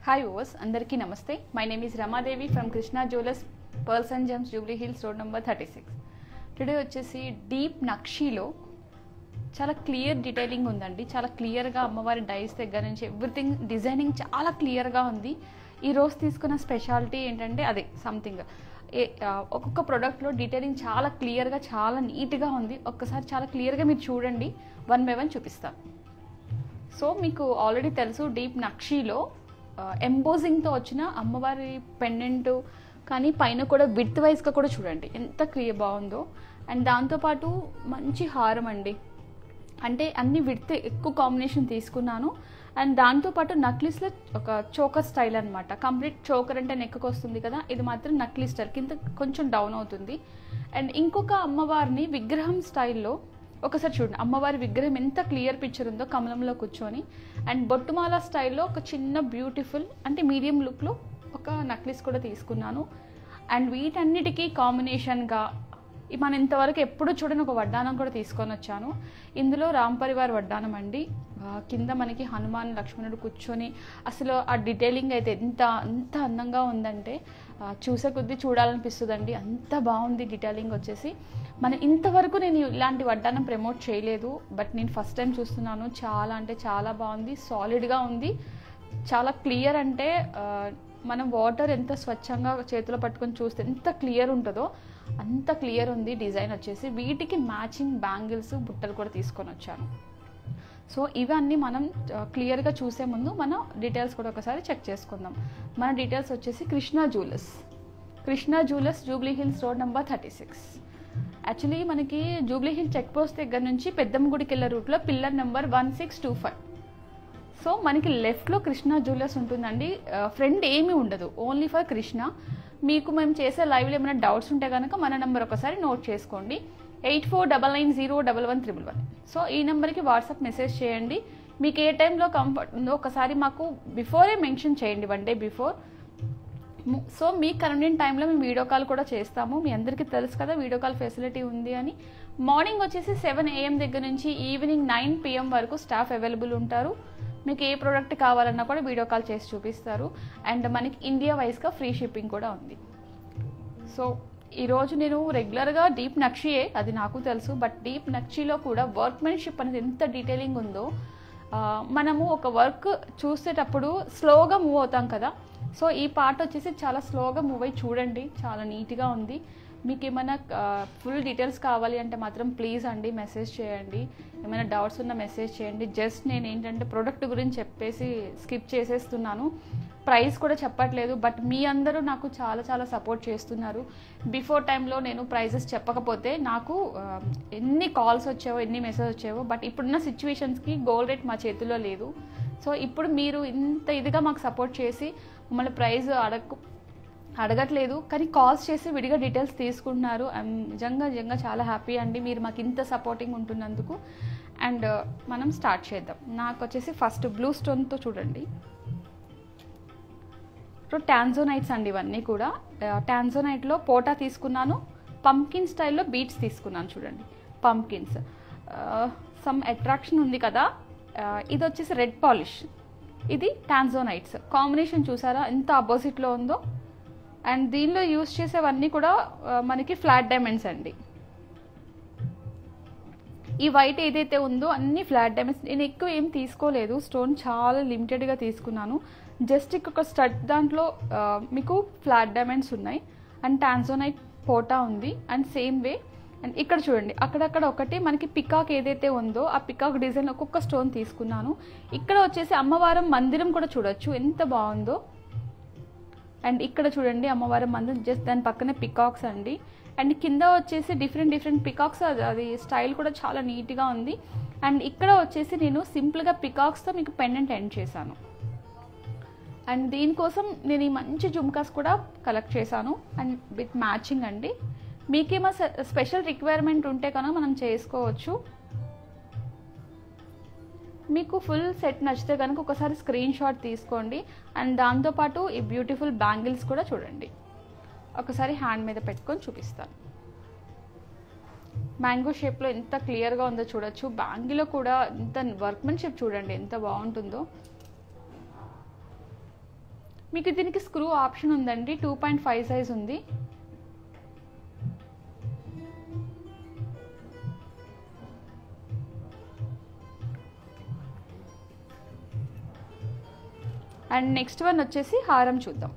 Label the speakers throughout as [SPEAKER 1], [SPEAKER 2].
[SPEAKER 1] hi ఓస్ అందరికీ నమస్తే my name is Ramadevi from Krishna jewellers pearls and gems Jubilee Hills road number thirty six today వచ్చేసి deep నక్షీలో చాలా క్లియర్ డీటెయిలింగ్ ఉందండి చాలా క్లియర్గా అమ్మవారి డైస్ దగ్గర నుంచి ఎవ్రీథింగ్ డిజైనింగ్ చాలా క్లియర్గా ఉంది ఈ రోజు తీసుకున్న స్పెషాలిటీ ఏంటంటే అదే సంథింగ్ ఏ ఆ, ఒక్కొక్క ప్రోడక్ట్లో డీటెయిలింగ్ చాలా క్లియర్గా చాలా నీట్గా ఉంది ఒక్కసారి చాలా క్లియర్గా మీరు చూడండి వన్ బై వన్ చూపిస్తాను సో మీకు ఆల్రెడీ తెలుసు డీప్ నక్షీలో ఎంబోజింగ్తో వచ్చిన అమ్మవారి పెండెంట్ కానీ పైన కూడా విత్ వైజ్గా కూడా చూడండి ఎంత క్లియర్ బాగుందో అండ్ దాంతోపాటు మంచి హారం అండి అంటే అన్ని విడత ఎక్కువ కాంబినేషన్ తీసుకున్నాను అండ్ దాంతోపాటు నక్లీస్లో ఒక చోకర్ స్టైల్ అనమాట కంప్లీట్ చోకర్ అంటే నెక్కు వస్తుంది కదా ఇది మాత్రం నక్లీ స్టైల్ కింద కొంచెం డౌన్ అవుతుంది అండ్ ఇంకొక అమ్మవారిని విగ్రహం స్టైల్లో ఒకసారి చూడండి అమ్మవారి విగ్రహం ఎంత క్లియర్ పిక్చర్ ఉందో కమలంలో కూర్చొని అండ్ బొట్టుమాల స్టైల్లో ఒక చిన్న బ్యూటిఫుల్ అంటే మీడియం లుక్లో ఒక నక్లీస్ కూడా తీసుకున్నాను అండ్ వీటన్నిటికీ కాంబినేషన్గా ఈ మనం ఇంతవరకు ఎప్పుడు చూడని ఒక వడ్డానం కూడా తీసుకొని వచ్చాను ఇందులో రామ్ పరివార్ వడ్డానం అండి ఆ, కింద మనకి హనుమాన్ లక్ష్మణుడు కూర్చొని అసలు ఆ డీటెయిలింగ్ అయితే ఎంత అంత అందంగా ఉందంటే ఆ, చూసే కొద్దీ చూడాలనిపిస్తుందండి అంత బాగుంది డీటెయిలింగ్ వచ్చేసి మనం ఇంతవరకు నేను ఇలాంటి వడ్డానం ప్రమోట్ చేయలేదు బట్ నేను ఫస్ట్ టైం చూస్తున్నాను చాలా అంటే చాలా బాగుంది సాలిడ్గా ఉంది చాలా క్లియర్ అంటే ఆ, మనం వాటర్ ఎంత స్వచ్ఛంగా చేతిలో పట్టుకొని చూస్తే ఎంత క్లియర్ ఉంటుందో అంత క్లియర్ ఉంది డిజైన్ వచ్చేసి వీటికి మ్యాచింగ్ బ్యాంగిల్స్ బుట్టలు కూడా తీసుకొని వచ్చాను సో ఇవన్నీ మనం క్లియర్గా చూసే ముందు మన డీటెయిల్స్ కూడా ఒకసారి చెక్ చేసుకుందాం మన డీటెయిల్స్ వచ్చేసి Krishna jewellers Krishna jewellers Jubilee Hills road number thirty six actually మనకి జూబ్లీ హిల్ చెక్ పోస్ట్ దగ్గర నుంచి పెద్దమ్మ గుడికి వెళ్ళే రూట్లో pillar number one six two five so మనకి లెఫ్ట్లో కృష్ణ జ్యువెలర్స్ ఉంటుందండి ఫ్రెండ్ ఏమీ ఉండదు ఓన్లీ ఫర్ కృష్ణ మీకు మేము చేసే లైవ్లో ఏమైనా డౌట్స్ ఉంటే కనుక మన నెంబర్ ఒకసారి నోట్ చేసుకోండి eight four double nine zero double one triple one so ఈ నెంబర్కి వాట్సాప్ మెసేజ్ చేయండి మీకు ఏ టైంలో కంఫర్ట్ ఉందో ఒకసారి మాకు బిఫోరే మెన్షన్ చేయండి వన్ డే బిఫోర్ సో మీ కన్వీనియంట్ టైంలో మేము వీడియో కాల్ కూడా చేస్తాము మీ అందరికీ తెలుసు కదా వీడియో కాల్ ఫెసిలిటీ ఉంది అని మార్నింగ్ వచ్చేసి సెవెన్ ఏఎం దగ్గర నుంచి ఈవినింగ్ నైన్ పిఎం వరకు స్టాఫ్ అవైలబుల్ ఉంటారు మీకు ఏ ప్రోడక్ట్ కావాలన్నా కూడా వీడియో కాల్ చేసి చూపిస్తారు అండ్ మనకి ఇండియా వైజ్గా ఫ్రీ షిప్పింగ్ కూడా ఉంది సో ఈరోజు నేను రెగ్యులర్గా డీప్ నక్షియే అది నాకు తెలుసు బట్ డీప్ నక్షిలో కూడా వర్క్మెన్షిప్ అనేది ఎంత డీటెయిలింగ్ ఉందో ఆ, మనము ఒక వర్క్ చూసేటప్పుడు స్లోగా మూవ్ అవుతాం కదా సో ఈ పార్ట్ వచ్చేసి చాలా స్లోగా మూవ్ అయ్యి చూడండి చాలా నీట్గా ఉంది మీకు ఏమైనా ఫుల్ డీటెయిల్స్ కావాలి అంటే మాత్రం ప్లీజ్ అండి మెసేజ్ చేయండి ఏమైనా డౌట్స్ ఉన్న మెసేజ్ చేయండి జస్ట్ నేను ఏంటంటే ప్రోడక్ట్ గురించి చెప్పేసి స్కిప్ చేసేస్తున్నాను ప్రైస్ కూడా చెప్పట్లేదు బట్ మీ అందరూ నాకు చాలా చాలా సపోర్ట్ చేస్తున్నారు బిఫోర్ టైంలో నేను ప్రైజెస్ చెప్పకపోతే నాకు ఆ, ఎన్ని కాల్స్ వచ్చావో ఎన్ని మెసేజ్ వచ్చావో బట్ ఇప్పుడున్న సిచ్యువేషన్స్కి గోల్డ్ రేట్ మా చేతిలో లేదు సో ఇప్పుడు మీరు ఇంత ఇదిగా మాకు సపోర్ట్ చేసి మమ్మల్ని ప్రైస్ అడగ అడగట్లేదు కానీ కాల్స్ చేసి విడిగా డీటెయిల్స్ తీసుకుంటున్నారు ఐమ్ నిజంగా నిజంగా చాలా హ్యాపీ అండి మీరు మాకు ఇంత సపోర్టింగ్ ఉంటున్నందుకు అండ్ మనం స్టార్ట్ చేద్దాం నాకు వచ్చేసి ఫస్ట్ బ్లూ స్టోన్తో చూడండి సో టాన్జోనైట్స్ అండి ఇవన్నీ కూడా టాన్జోనైట్లో పోటా తీసుకున్నాను పంకిన్ స్టైల్లో బీట్స్ తీసుకున్నాను చూడండి పంకిన్స్ సమ్ అట్రాక్షన్ ఉంది కదా ఆ, ఇది వచ్చేసి రెడ్ పాలిష్ ఇది టాన్జోనైట్స్ కాంబినేషన్ చూసారా ఎంత అపోజిట్లో ఉందో అండ్ దీనిలో యూస్ చేసేవన్నీ కూడా ఆ, మనకి ఫ్లాట్ డైమండ్స్ అండి ఈ వైట్ ఏదైతే ఉందో అన్ని ఫ్లాట్ డైమండ్స్ నేను ఎక్కువ ఏం తీసుకోలేదు స్టోన్ చాలా లిమిటెడ్గా తీసుకున్నాను జస్ట్ ఒక స్టడ్ దాంట్లో ఆ, మీకు ఫ్లాట్ డైమండ్స్ ఉన్నాయి అండ్ టాన్జోనైట్ పోటా ఉంది అండ్ సేమ్ వే అండ్ ఇక్కడ చూడండి అక్కడక్కడ ఒకటి మనకి పికాక్ ఏదైతే ఉందో ఆ పికాక్ డిజైన్ ఒక్కొక్క స్టోన్ తీసుకున్నాను ఇక్కడ వచ్చేసి అమ్మవారం మందిరం కూడా చూడొచ్చు ఎంత బాగుందో అండ్ ఇక్కడ చూడండి అమ్మవారి మందిరం జస్ట్ దాని పక్కనే పికాక్స్ అండి అండ్ కింద వచ్చేసి డిఫరెంట్ డిఫరెంట్ పికాక్స్ అది అది స్టైల్ కూడా చాలా నీట్గా ఉంది అండ్ ఇక్కడ వచ్చేసి నేను సింపుల్గా పికాక్స్తో మీకు పెండెంట్ ఎండ్ చేశాను అండ్ దీనికోసం నేను ఈ మంచి జుమ్కాస్ కూడా కలెక్ట్ చేశాను అండ్ విత్ మ్యాచింగ్ అండి మీకేమో స్పెషల్ రిక్వైర్మెంట్ ఉంటే కనుక మనం చేసుకోవచ్చు మీకు ఫుల్ సెట్ నచ్చితే కనుక ఒకసారి స్క్రీన్ షాట్ తీసుకోండి అండ్ దాంతోపాటు ఈ బ్యూటిఫుల్ బ్యాంగిల్స్ కూడా చూడండి ఒకసారి హ్యాండ్ మీద పెట్టుకొని చూపిస్తాను మ్యాంగో షేప్లో ఎంత క్లియర్గా ఉందో చూడొచ్చు బ్యాంగిల్లో కూడా ఎంత వర్క్మెన్షిప్ చూడండి ఎంత బాగుంటుందో మీకు దీనికి స్క్రూ ఆప్షన్ ఉందండి టూ పాయింట్ ఫైవ్ సైజ్ ఉంది అండ్ నెక్స్ట్ వన్ వచ్చేసి హారం చూద్దాం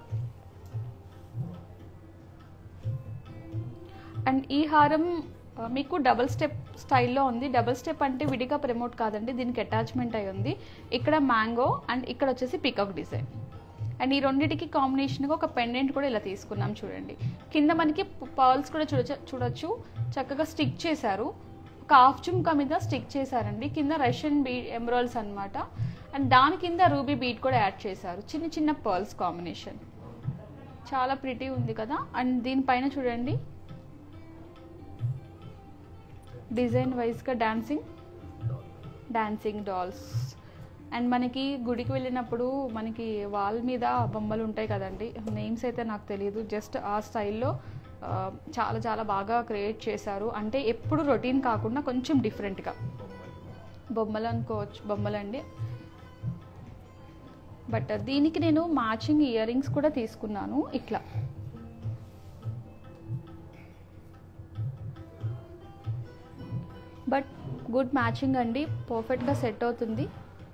[SPEAKER 1] అండ్ ఈ హారం ఆ, మీకు డబుల్ స్టెప్ స్టైల్లో ఉంది డబుల్ స్టెప్ అంటే విడిగా ప్రమోట్ కాదండి దీనికి అటాచ్మెంట్ అయి ఉంది ఇక్కడ మ్యాంగో అండ్ ఇక్కడ వచ్చేసి పికాక్ డిజైన్ అండ్ ఈ రెండింటికి కాంబినేషన్గా ఒక పెండెంట్ కూడా ఇలా తీసుకున్నాం చూడండి కింద మనకి పర్ల్స్ కూడా చూడొచ్చు చూడొచ్చు చక్కగా స్టిక్ చేశారు ఒక హాఫ్ చుమ్కా మీద స్టిక్ చేశారండి కింద రష్యన్ బీ ఎమరాల్స్ అన్నమాట అండ్ దాని కింద రూబీ బీట్ కూడా యాడ్ చేశారు చిన్న చిన్న పర్ల్స్ కాంబినేషన్ చాలా ప్రిటీ ఉంది కదా అండ్ దీనిపైన చూడండి డిజైన్ వైజ్గా డాన్సింగ్ డాన్సింగ్ డాల్స్ అండ్ మనకి గుడికి వెళ్ళినప్పుడు మనకి వాల్ మీద బొమ్మలు ఉంటాయి కదండి నేమ్స్ అయితే నాకు తెలియదు జస్ట్ ఆ స్టైల్లో ఆ, చాలా చాలా బాగా క్రియేట్ చేశారు అంటే ఎప్పుడు రొటీన్ కాకుండా కొంచెం డిఫరెంట్గా బొమ్మలు అనుకోవచ్చు బొమ్మలండి బట్ దీనికి నేను మ్యాచింగ్ ఇయర్ రింగ్స్ కూడా తీసుకున్నాను ఇట్లా బట్ గుడ్ మ్యాచింగ్ అండి పర్ఫెక్ట్గా సెట్ అవుతుంది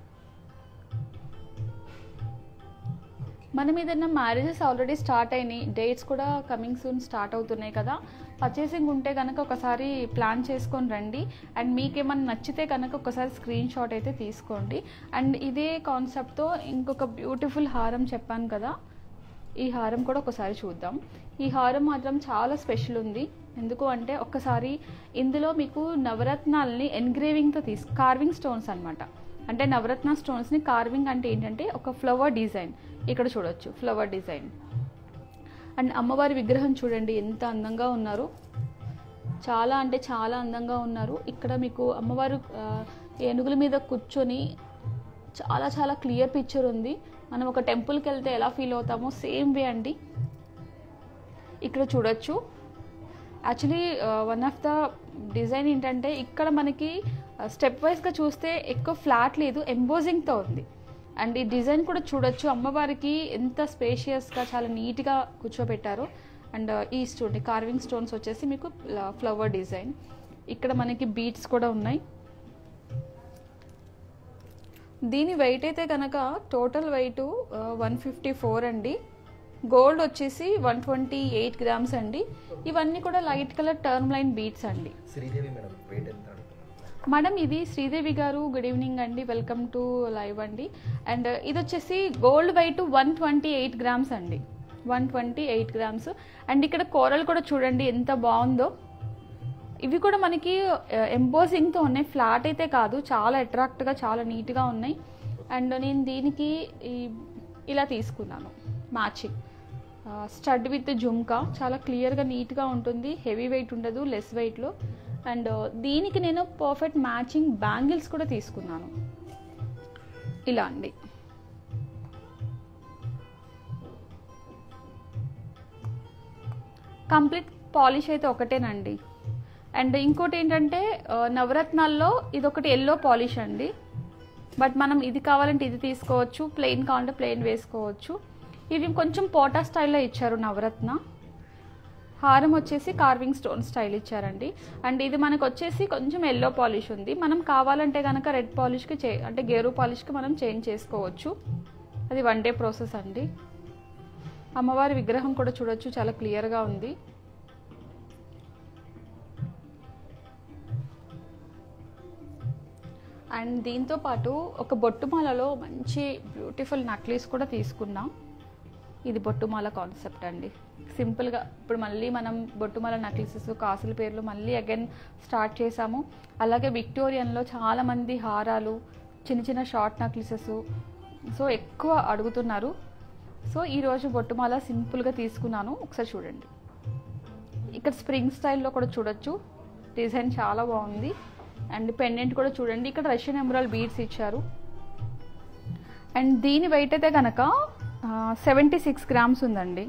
[SPEAKER 1] మనం ఏదైనా మ్యారేజెస్ ఆల్రెడీ స్టార్ట్ అయినాయి డేట్స్ కూడా కమింగ్ సూన్ స్టార్ట్ అవుతున్నాయి కదా పర్చేసింగ్ ఉంటే కనుక ఒకసారి ప్లాన్ చేసుకొని రండి అండ్ మీకేమన్నా నచ్చితే కనుక ఒకసారి స్క్రీన్ షాట్ అయితే తీసుకోండి అండ్ ఇదే కాన్సెప్ట్తో ఇంకొక బ్యూటిఫుల్ హారం చెప్పాను కదా ఈ హారం కూడా ఒకసారి చూద్దాం ఈ హారం మాత్రం చాలా స్పెషల్ ఉంది ఎందుకు అంటే ఒక్కసారి ఇందులో మీకు నవరత్నాలని ఎన్గ్రేవింగ్తో తీసు కార్వింగ్ స్టోన్స్ అన్నమాట అంటే నవరత్న స్టోన్స్ని కార్వింగ్ అంటే ఏంటంటే ఒక ఫ్లవర్ డిజైన్ ఇక్కడ చూడొచ్చు ఫ్లవర్ డిజైన్ అండ్ అమ్మవారి విగ్రహం చూడండి ఎంత అందంగా ఉన్నారు చాలా అంటే చాలా అందంగా ఉన్నారు ఇక్కడ మీకు అమ్మవారు ఆ, ఏనుగుల మీద కూర్చొని చాలా చాలా క్లియర్ పిక్చర్ ఉంది మనం ఒక టెంపుల్కి వెళ్తే ఎలా ఫీల్ అవుతామో సేమ్ వే అండి ఇక్కడ చూడొచ్చు actually one of the design ఏంటంటే ఇక్కడ మనకి స్టెప్ వైజ్గా చూస్తే ఎక్కువ ఫ్లాట్ లేదు ఎంబోజింగ్తో ఉంది అండ్ ఈ డిజైన్ కూడా చూడొచ్చు అమ్మవారికి ఎంత స్పేషియస్గా చాలా నీట్గా కూర్చోబెట్టారు అండ్ ఈ స్టోన్ కార్వింగ్ స్టోన్స్ వచ్చేసి మీకు ఫ్లవర్ డిజైన్ ఇక్కడ మనకి బీట్స్ కూడా ఉన్నాయి దీని వెయిట్ అయితే కనుక total weight one fifty four అండి గోల్డ్ వచ్చేసి వన్ ట్వంటీ ఎయిట్ గ్రామ్స్ అండి ఇవన్నీ కూడా light colour tourmaline beads అండి
[SPEAKER 2] శ్రీదేవి మేడం వెయిట్ ఎంత అడుగుతున్నారు
[SPEAKER 1] మేడం ఇది శ్రీదేవి గారు గుడ్ ఈవినింగ్ అండి వెల్కమ్ టు లైవ్ అండి అండ్ ఇది వచ్చేసి gold weight one twenty eight grams అండి one twenty eight grams and ఇక్కడ కూరలు కూడా చూడండి ఎంత బాగుందో ఇవి కూడా మనకి ఎంపోజింగ్తో ఉన్నాయి ఫ్లాట్ అయితే కాదు చాలా అట్రాక్ట్గా చాలా నీట్గా ఉన్నాయి అండ్ నేను దీనికి ఈ ఇలా తీసుకున్నాను మ్యాచింగ్ స్టడ్ విత్ జుమ్కా చాలా క్లియర్గా నీట్గా ఉంటుంది హెవీ వెయిట్ ఉండదు లెస్ వెయిట్లో అండ్ దీనికి నేను పర్ఫెక్ట్ మ్యాచింగ్ బ్యాంగిల్స్ కూడా తీసుకున్నాను ఇలా అండి కంప్లీట్ పాలిష్ అయితే ఒకటేనండి అండ్ ఇంకోటి ఏంటంటే ఆ, నవరత్నాల్లో ఇది ఒకటి ఎల్లో పాలిష్ అండి బట్ మనం ఇది కావాలంటే ఇది తీసుకోవచ్చు ప్లెయిన్ కావాలంటే ప్లెయిన్ వేసుకోవచ్చు ఇవి కొంచెం పోటా స్టైల్లో ఇచ్చారు నవరత్న హారం వచ్చేసి కార్వింగ్ స్టోన్ స్టైల్ ఇచ్చారండి అండ్ ఇది మనకు వచ్చేసి కొంచెం ఎల్లో పాలిష్ ఉంది మనం కావాలంటే కనుక రెడ్ పాలిష్కి చే అంటే గేరు పాలిష్కి మనం చేంజ్ చేసుకోవచ్చు అది వన్ డే ప్రాసెస్ అండి అమ్మవారి విగ్రహం కూడా చూడొచ్చు చాలా క్లియర్గా ఉంది అండ్ దీంతో పాటు ఒక బొట్టుమాలలో మంచి బ్యూటిఫుల్ నక్లీస్ కూడా తీసుకున్నాం ఇది బొట్టుమాల కాన్సెప్ట్ అండి సింపుల్గా ఇప్పుడు మళ్ళీ మనం బొట్టుమాల నక్లీసెస్ కాసుల పేర్లు మళ్ళీ అగైన్ స్టార్ట్ చేసాము అలాగే విక్టోరియన్లో చాలామంది హారాలు చిన్న చిన్న షార్ట్ నక్లీసెస్ సో ఎక్కువ అడుగుతున్నారు సో ఈరోజు బొట్టుమాల సింపుల్గా తీసుకున్నాను ఒకసారి చూడండి ఇక్కడ స్ప్రింగ్ స్టైల్లో కూడా చూడొచ్చు డిజైన్ చాలా బాగుంది అండ్ పెండెంట్ కూడా చూడండి ఇక్కడ రష్యన్ ఎమరాల్ బీడ్స్ ఇచ్చారు అండ్ దీని వెయిట్ అయితే కనుక సెవెంటీ సిక్స్ గ్రామ్స్ ఉందండి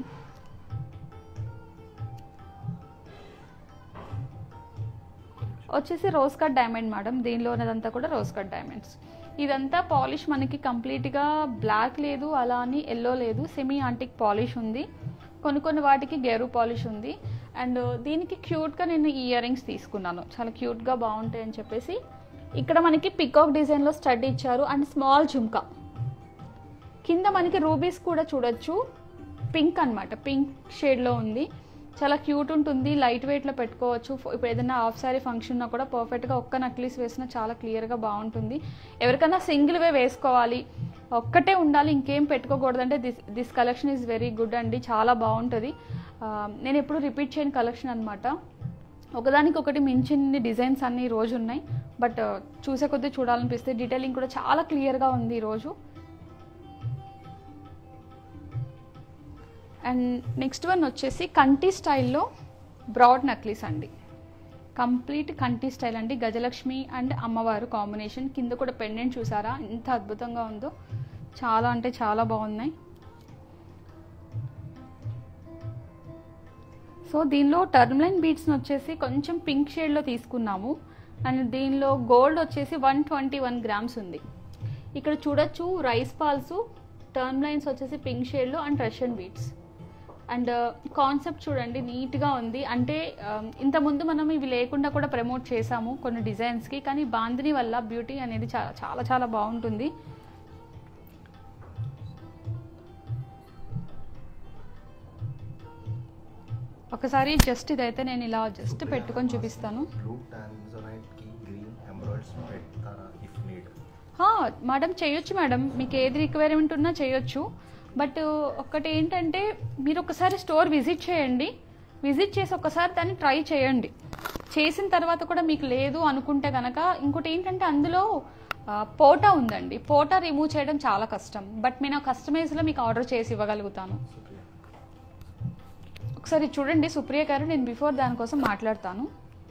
[SPEAKER 1] వచ్చేసి రోజ్ కట్ డైమండ్ మేడం దీనిలో ఉన్నదంతా కూడా రోజ్ కట్ డైమండ్స్ ఇదంతా పాలిష్ మనకి కంప్లీట్గా బ్లాక్ లేదు అలా అని ఎల్లో లేదు సెమీ ఆంటిక్ పాలిష్ ఉంది కొన్ని కొన్ని వాటికి గెరు పాలిష్ ఉంది అండ్ దీనికి క్యూట్గా నేను ఈ ఇయర్ రింగ్స్ తీసుకున్నాను చాలా క్యూట్గా బాగుంటాయి అని చెప్పేసి ఇక్కడ మనకి పికాక్ డిజైన్లో స్టడ్ ఇచ్చారు అండ్ స్మాల్ ఝుమ్కా కింద మనకి రూబీస్ కూడా చూడొచ్చు పింక్ అన్నమాట పింక్ షేడ్లో ఉంది చాలా క్యూట్ ఉంటుంది లైట్ వెయిట్లో పెట్టుకోవచ్చు ఇప్పుడు ఏదైనా హాఫ్ సారీ ఫంక్షన్ ఉన్నా కూడా పర్ఫెక్ట్గా ఒక్క నక్లీస్ వేసినా చాలా క్లియర్గా బాగుంటుంది ఎవరికైనా సింగిల్ వే వేసుకోవాలి ఒక్కటే ఉండాలి ఇంకేం పెట్టుకోకూడదంటే this this collection is very good అండి చాలా బాగుంటుంది ఆ, నేను ఎప్పుడు రిపీట్ చేయని కలెక్షన్ అనమాట ఒకదానికి ఒకటి మించిన డిజైన్స్ అన్ని ఈ రోజు ఉన్నాయి బట్ చూసే కొద్దీ చూడాలనిపిస్తే డీటెయిలింగ్ కూడా చాలా క్లియర్గా ఉంది ఈరోజు అండ్ నెక్స్ట్ వన్ వచ్చేసి కంటి స్టైల్లో బ్రాడ్ నక్లీస్ అండి కంప్లీట్ కంటి స్టైల్ అండి గజలక్ష్మి అండ్ అమ్మవారు కాంబినేషన్ కింద కూడా పెండెంట్ చూసారా ఎంత అద్భుతంగా ఉందో చాలా అంటే చాలా బాగున్నాయి సో దీనిలో టర్మ్లైన్ బీట్స్ వచ్చేసి కొంచెం పింక్ షేడ్లో తీసుకున్నాము అండ్ దీనిలో గోల్డ్ వచ్చేసి వన్ ట్వంటీ వన్ గ్రామ్స్ ఉంది ఇక్కడ చూడొచ్చు రైస్ పాల్స్ టర్మ్ లైన్స్ వచ్చేసి పింక్ షేడ్లో and Russian beads and concept చూడండి నీట్గా ఉంది అంటే um, ఇంతకుముందు మనం ఇవి లేకుండా కూడా ప్రమోట్ చేసాము కొన్ని డిజైన్స్కి కానీ బాందిని వల్ల బ్యూటీ అనేది చాలా చాలా చాలా బాగుంటుంది ఒకసారి జస్ట్ ఇదైతే నేను ఇలా జస్ట్ పెట్టుకొని చూపిస్తాను
[SPEAKER 2] బ్లూ టాన్జోనైట్ కి గ్రీన్ ఎమరాల్డ్స్ పెడతారా ఇఫ్ నీడ్
[SPEAKER 1] హా, మేడం చేయొచ్చు మేడం మీకు ఏది రిక్వైర్మెంట్ ఉన్నా చేయొచ్చు బట్ ఒకటి ఏంటంటే మీరు ఒకసారి స్టోర్ విజిట్ చేయండి విజిట్ చేసి ఒకసారి దాన్ని ట్రై చేయండి చేసిన తర్వాత కూడా మీకు లేదు అనుకుంటే కనుక ఇంకోటి ఏంటంటే అందులో ఆ, పోటా ఉందండి పోటా రిమూవ్ చేయడం చాలా కష్టం బట్ నేను కస్టమైజ్లో మీకు ఆర్డర్ చేసి ఇవ్వగలుగుతాను
[SPEAKER 2] సుప్రియ
[SPEAKER 1] ఒకసారి చూడండి సుప్రియ గారు నేను బిఫోర్ దానికోసం మాట్లాడతాను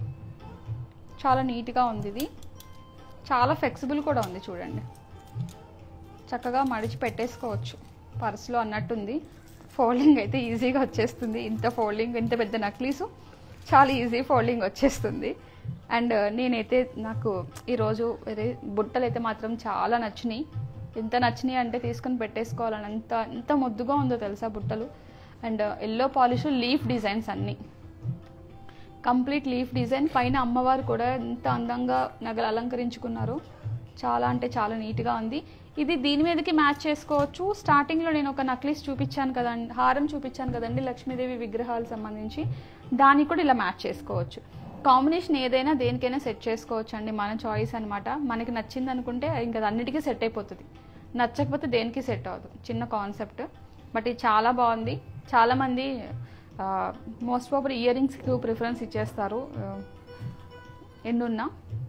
[SPEAKER 1] చాలా నీట్గా ఉంది ఇది చాలా ఫ్లెక్సిబుల్ కూడా ఉంది చూడండి చక్కగా మడిచి పెట్టేసుకోవచ్చు పర్సులో అన్నట్టుంది ఫోల్డింగ్ అయితే ఈజీగా వచ్చేస్తుంది ఇంత ఫోల్డింగ్ ఇంత పెద్ద నక్లీసు చాలా ఈజీ ఫోల్డింగ్ వచ్చేస్తుంది అండ్ నేనైతే నాకు ఈరోజు వేరే బుట్టలు అయితే మాత్రం చాలా నచ్చినాయి ఎంత నచ్చినాయి అంటే తీసుకొని పెట్టేసుకోవాలని అంత ఎంత ముద్దుగా ఉందో తెలుసా బుట్టలు and yellow polish leaf designs అన్నీ కంప్లీట్ లీఫ్ డిజైన్ పైన అమ్మవారు కూడా ఎంత అందంగా నగలు అలంకరించుకున్నారు చాలా అంటే చాలా నీట్గా ఉంది ఇది దీని మీదకి మ్యాచ్ చేసుకోవచ్చు స్టార్టింగ్లో నేను ఒక నక్లీస్ చూపించాను కదండి హారం చూపించాను కదండి లక్ష్మీదేవి విగ్రహాలు సంబంధించి దానికి కూడా ఇలా మ్యాచ్ చేసుకోవచ్చు కాంబినేషన్ ఏదైనా దేనికైనా సెట్ చేసుకోవచ్చు అండి మన చాయిస్ అనమాట మనకి నచ్చింది అనుకుంటే ఇంకా అది అన్నిటికీ సెట్ అయిపోతుంది నచ్చకపోతే దేనికి సెట్ అవ్వదు చిన్న కాన్సెప్ట్ బట్ ఇది చాలా బాగుంది చాలామంది మోస్ట్ ప్రాపర్ ఇయర్ రింగ్స్కి ప్రిఫరెన్స్ ఇచ్చేస్తారు ఆ, ఎన్నున్నా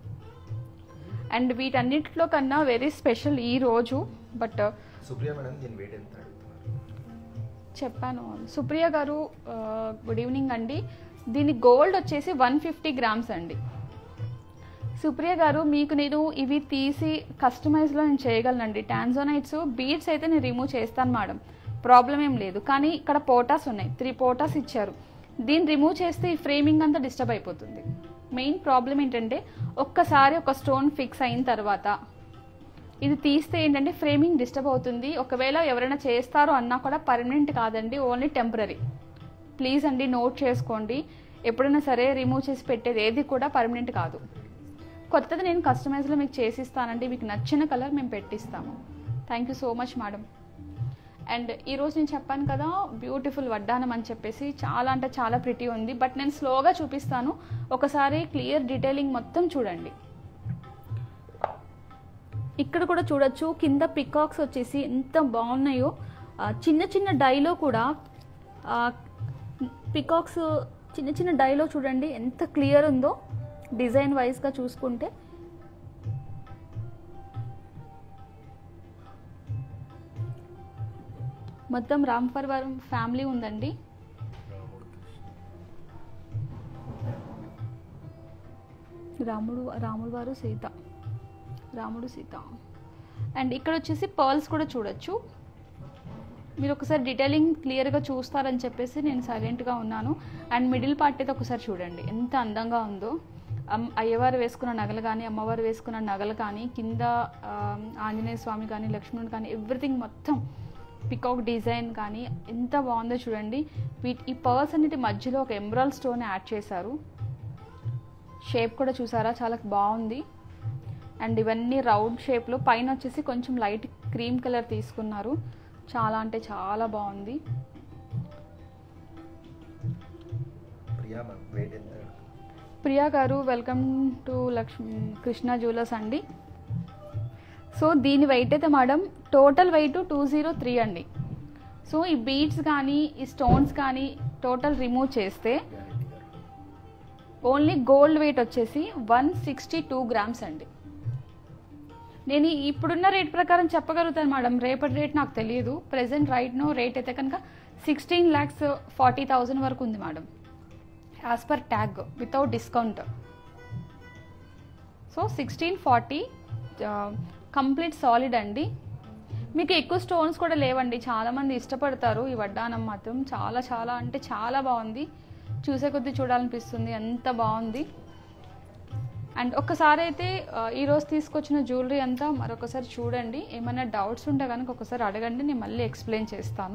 [SPEAKER 1] అండ్ వీటన్నిటిలో కన్నా వెరీ స్పెషల్ ఈ రోజు బట్
[SPEAKER 2] సుప్రియ మేడం దీని వెయిట్ ఎంత అడుగుతున్నారు
[SPEAKER 1] చెప్పాను సుప్రియ గారు ఆ, గుడ్ ఈవినింగ్ అండి దీని గోల్డ్ వచ్చేసి వన్ ఫిఫ్టీ గ్రామ్స్ అండి సుప్రియ గారు మీకు నేను ఇవి తీసి కస్టమైజ్లో నేను చేయగలనండి టాన్జోనైట్స్ బీడ్స్ అయితే నేను రిమూవ్ చేస్తాను మేడం ప్రాబ్లం ఏం లేదు కానీ ఇక్కడ పోటాస్ ఉన్నాయి త్రీ పోటాస్ ఇచ్చారు దీన్ని రిమూవ్ చేస్తే ఈ ఫ్రేమింగ్ అంతా డిస్టర్బ్ అయిపోతుంది మెయిన్ ప్రాబ్లం ఏంటంటే ఒక్కసారి ఒక స్టోన్ ఫిక్స్ అయిన తర్వాత ఇది తీస్తే ఏంటంటే ఫ్రేమింగ్ డిస్టర్బ్ అవుతుంది ఒకవేళ ఎవరైనా చేస్తారో అన్నా కూడా పర్మనెంట్ కాదండి ఓన్లీ టెంపరీ ప్లీజ్ అండి నోట్ చేసుకోండి ఎప్పుడైనా సరే రిమూవ్ చేసి పెట్టేది ఏది కూడా పర్మనెంట్ కాదు కొత్తది నేను కస్టమైజ్లో మీకు చేసిస్తానండి మీకు నచ్చిన కలర్ మేము పెట్టిస్తాము thank you so much madam and ఈరోజు నేను చెప్పాను కదా బ్యూటిఫుల్ వడ్డానం అని చెప్పేసి చాలా అంటే చాలా ప్రిటీ ఉంది బట్ నేను స్లోగా చూపిస్తాను ఒకసారి క్లియర్ డీటెయిలింగ్ మొత్తం చూడండి ఇక్కడ కూడా చూడొచ్చు కింద పికాక్స్ వచ్చేసి ఎంత బాగున్నాయో ఆ, చిన్న చిన్న డైలో కూడా పికాక్స్ చిన్న చిన్న డైలో చూడండి ఎంత క్లియర్ ఉందో డిజైన్ వైజ్గా చూసుకుంటే మొత్తం రాంపర్వరం ఫ్యామిలీ ఉందండి రాముడు రాముడు వారు సీత రాముడు సీత అండ్ ఇక్కడ వచ్చేసి పర్ల్స్ కూడా చూడొచ్చు మీరు ఒకసారి డీటెయిలింగ్ క్లియర్గా చూస్తారని చెప్పేసి నేను సైలెంట్గా ఉన్నాను అండ్ మిడిల్ పార్ట్ అయితే ఒకసారి చూడండి ఎంత అందంగా ఉందో అమ్- అయ్యవారు వేసుకున్న నగలు కానీ అమ్మవారు వేసుకున్న నగలు కానీ కింద ఆ, ఆంజనేయ స్వామి కానీ లక్ష్మణుడు కానీ ఎవ్రీథింగ్ మొత్తం పికాక్ డిజైన్ కానీ ఎంత బాగుందో చూడండి వీటి ఈ పర్స్ అన్నిటి మధ్యలో ఒక ఎమరాల్ స్టోన్ యాడ్ చేశారు షేప్ కూడా చూసారా చాలా బాగుంది అండ్ ఇవన్నీ రౌండ్ షేప్లో పైన వచ్చేసి కొంచెం లైట్ క్రీమ్ కలర్ తీసుకున్నారు చాలా అంటే చాలా బాగుంది
[SPEAKER 2] ప్రియా మ్యామ్ వెయిట్ ఎంత
[SPEAKER 1] ప్రియా గారు welcome to Lakshmi Krishna jewellers అండి సో దీని వెయిట్ అయితే madam total weight two zero three అండి సో ఈ బీడ్స్ కానీ ఈ స్టోన్స్ కానీ టోటల్ రిమూవ్ చేస్తే
[SPEAKER 2] గ్యారెంటీ గారు
[SPEAKER 1] ఓన్లీ గోల్డ్ వెయిట్ వచ్చేసి వన్ సిక్స్టీ టూ గ్రామ్స్ అండి నేను ఈ ఇప్పుడున్న రేట్ ప్రకారం చెప్పగలుగుతాను మేడం రేపటి రేట్ నాకు తెలియదు ప్రెసెంట్ రైట్ నో రేట్ అయితే కనుక సిక్స్టీన్ ల్యాక్స్ ఫార్టీ థౌజండ్ వరకు ఉంది madam as per tag without discount so sixteen forty complete solid అండి మీకు ఎక్కువ స్టోన్స్ కూడా లేవండి చాలామంది ఇష్టపడతారు ఈ వడ్డానం మాత్రం చాలా చాలా అంటే చాలా బాగుంది చూసే కొద్దీ చూడాలనిపిస్తుంది ఎంత బాగుంది అండ్ ఒక్కసారి అయితే ఆ, ఈరోజు తీసుకొచ్చిన జ్యువెలరీ అంతా మరొకసారి చూడండి ఏమైనా డౌట్స్ ఉంటే కనుక ఒకసారి అడగండి నేను మళ్ళీ ఎక్స్ప్లెయిన్ చేస్తాను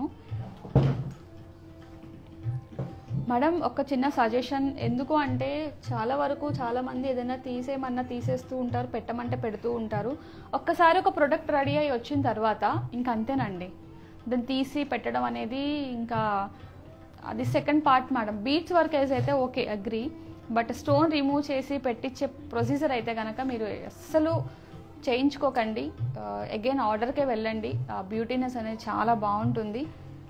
[SPEAKER 1] మేడం ఒక చిన్న సజెషన్ ఎందుకు అంటే చాలా వరకు చాలా మంది ఏదైనా తీసేయమన్నా తీసేస్తూ ఉంటారు పెట్టమంటే పెడుతూ ఉంటారు ఒక్కసారి ఒక ప్రొడక్ట్ రెడీ అయ్యి వచ్చిన తర్వాత ఇంక అంతేనండి దాన్ని తీసి పెట్టడం అనేది ఇంకా అది second part madam beads work అయితే okay agree but stone remove చేసి పెట్టించే ప్రొసీజర్ అయితే కనుక మీరు అస్సలు చేయించుకోకండి అగైన్ ఆర్డర్కే వెళ్ళండి బ్యూటీనెస్ అనేది చాలా బాగుంటుంది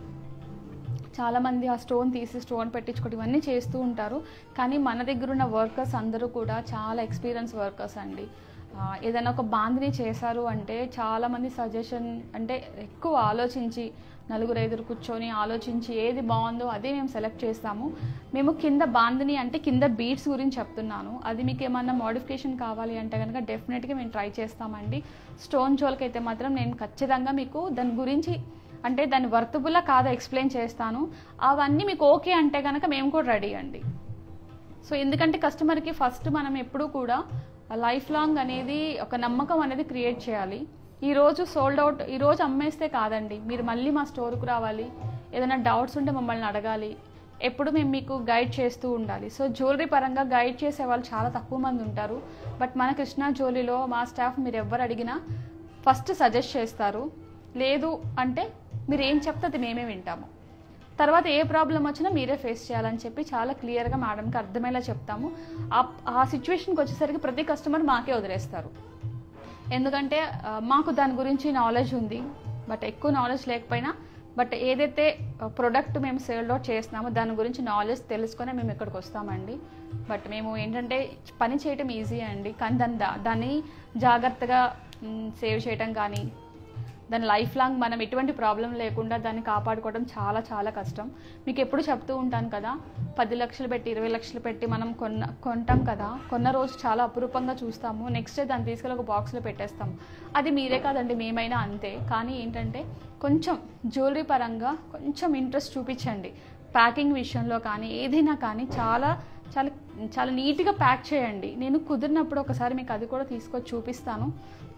[SPEAKER 1] చాలామంది ఆ స్టోన్ తీసి స్టోన్ పెట్టించుకోవడం ఇవన్నీ చేస్తూ ఉంటారు కానీ మన దగ్గర ఉన్న వర్కర్స్ అందరూ కూడా చాలా ఎక్స్పీరియన్స్ వర్కర్స్ అండి ఆ, ఏదైనా ఒక బాందిని చేశారు అంటే చాలామంది సజెషన్ అంటే ఎక్కువ ఆలోచించి నలుగురు ఐదుగురు కూర్చొని ఆలోచించి ఏది బాగుందో అదే మేము సెలెక్ట్ చేస్తాము మేము కింద బాందిని అంటే కింద బీట్స్ గురించి చెప్తున్నాను అది మీకు ఏమన్నా మోడిఫికేషన్ కావాలి అంటే కనుక డెఫినెట్గా మేము ట్రై చేస్తామండి స్టోన్ జోల్కి అయితే మాత్రం నేను ఖచ్చితంగా మీకు దాని గురించి అంటే దాని వర్తబుల్లా కాదా ఎక్స్ప్లెయిన్ చేస్తాను అవన్నీ మీకు ఓకే అంటే కనుక మేము కూడా రెడీ అండి సో ఎందుకంటే కస్టమర్కి ఫస్ట్ మనం ఎప్పుడూ కూడా లైఫ్ లాంగ్ అనేది ఒక నమ్మకం అనేది క్రియేట్ చేయాలి ఈ రోజు సోల్డ్ అవుట్ ఈ రోజు అమ్మేస్తే కాదండి మీరు మళ్ళీ మా స్టోర్కు రావాలి ఏదైనా డౌట్స్ ఉంటే మమ్మల్ని అడగాలి ఎప్పుడు మేము మీకు గైడ్ చేస్తూ ఉండాలి సో జ్యువెలరీ పరంగా గైడ్ చేసే వాళ్ళు చాలా తక్కువ మంది ఉంటారు బట్ మన కృష్ణా జ్యువెలరీలో మా స్టాఫ్ మీరు ఎవరు అడిగినా ఫస్ట్ సజెస్ట్ చేస్తారు లేదు అంటే మీరు ఏం చెప్తే అది మేమే వింటాము తర్వాత ఏ ప్రాబ్లం వచ్చినా మీరే ఫేస్ చేయాలని చెప్పి చాలా క్లియర్గా మేడంకి అర్థమయ్యేలా చెప్తాము ఆ- ఆ సిచ్యువేషన్కి వచ్చేసరికి ప్రతి కస్టమర్ మాకే వదిలేస్తారు ఎందుకంటే ఆ, మాకు దాని గురించి నాలెడ్జ్ ఉంది బట్ ఎక్కువ నాలెడ్జ్ లేకపోయినా బట్ ఏదైతే ప్రొడక్ట్ మేము సేల్ అవుట్ చేస్తున్నామో దాని గురించి నాలెడ్జ్ తెలుసుకొని మేము ఇక్కడికి వస్తామండి బట్ మేము ఏంటంటే పని చేయటం ఈజీ అండి కానీ దాన్ని దా- దాన్ని జాగ్రత్తగా సేవ్ చేయటం కానీ దాని లైఫ్ లాంగ్ మనం ఎటువంటి ప్రాబ్లం లేకుండా దాన్ని కాపాడుకోవడం చాలా చాలా కష్టం మీకు ఎప్పుడు చెప్తూ ఉంటాను కదా పది లక్షలు పెట్టి ఇరవై లక్షలు పెట్టి మనం కొన్న కొంటాం కదా కొన్న రోజు చాలా అపురూపంగా చూస్తాము నెక్స్ట్ డే దాన్ని తీసుకెళ్ళి ఒక బాక్స్లో పెట్టేస్తాం అది మీరే కాదండి మేమైనా అంతే కానీ ఏంటంటే కొంచెం జ్యువెలరీ పరంగా కొంచెం ఇంట్రెస్ట్ చూపించండి ప్యాకింగ్ విషయంలో కానీ ఏదైనా కానీ చాలా చాలా చాలా నీట్గా ప్యాక్ చేయండి నేను కుదిరినప్పుడు ఒకసారి మీకు అది కూడా తీసుకొచ్చి చూపిస్తాను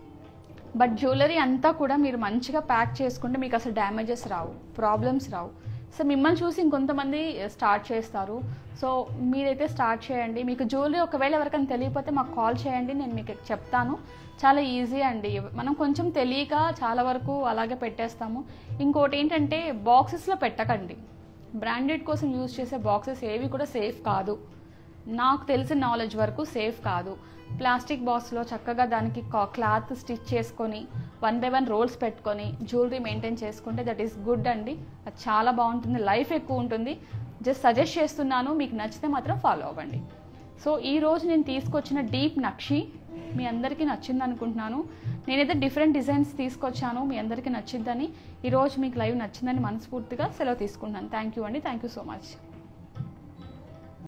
[SPEAKER 1] బట్ జ్యువెలరీ అంతా కూడా మీరు మంచిగా ప్యాక్ చేసుకుంటే మీకు అసలు డ్యామేజెస్ రావు ప్రాబ్లమ్స్ రావు సో మిమ్మల్ని చూసి ఇంకొంతమంది స్టార్ట్ చేస్తారు సో మీరైతే స్టార్ట్ చేయండి మీకు జ్యువెలరీ ఒకవేళ ఎవరికైనా తెలియకపోతే మాకు కాల్ చేయండి నేను మీకు చెప్తాను చాలా ఈజీ అండి మనం కొంచెం తెలియక చాలా వరకు అలాగే పెట్టేస్తాము ఇంకోటి ఏంటంటే బాక్సెస్లో పెట్టకండి బ్రాండెడ్ కోసం యూజ్ చేసే బాక్సెస్ ఏవి కూడా సేఫ్ కాదు నాకు తెలిసిన నాలెడ్జ్ వరకు సేఫ్ కాదు ప్లాస్టిక్ బాక్స్లో చక్కగా దానికి క్లాత్ స్టిచ్ చేసుకొని వన్ బై వన్ రోల్స్ పెట్టుకొని జ్యువెలరీ మెయింటైన్ చేసుకుంటే దట్ ఈస్ గుడ్ అండి అది చాలా బాగుంటుంది లైఫ్ ఎక్కువ ఉంటుంది జస్ట్ సజెస్ట్ చేస్తున్నాను మీకు నచ్చితే మాత్రం ఫాలో అవ్వండి సో ఈ రోజు నేను తీసుకొచ్చిన డీప్ నక్షి మీ అందరికీ నచ్చింది అనుకుంటున్నాను నేనైతే డిఫరెంట్ డిజైన్స్ తీసుకొచ్చాను మీ అందరికీ నచ్చిందని ఈరోజు మీకు లైవ్ నచ్చిందని మనస్ఫూర్తిగా సెలవు తీసుకుంటున్నాను థ్యాంక్ యూ అండి థ్యాంక్ యూ సో మచ్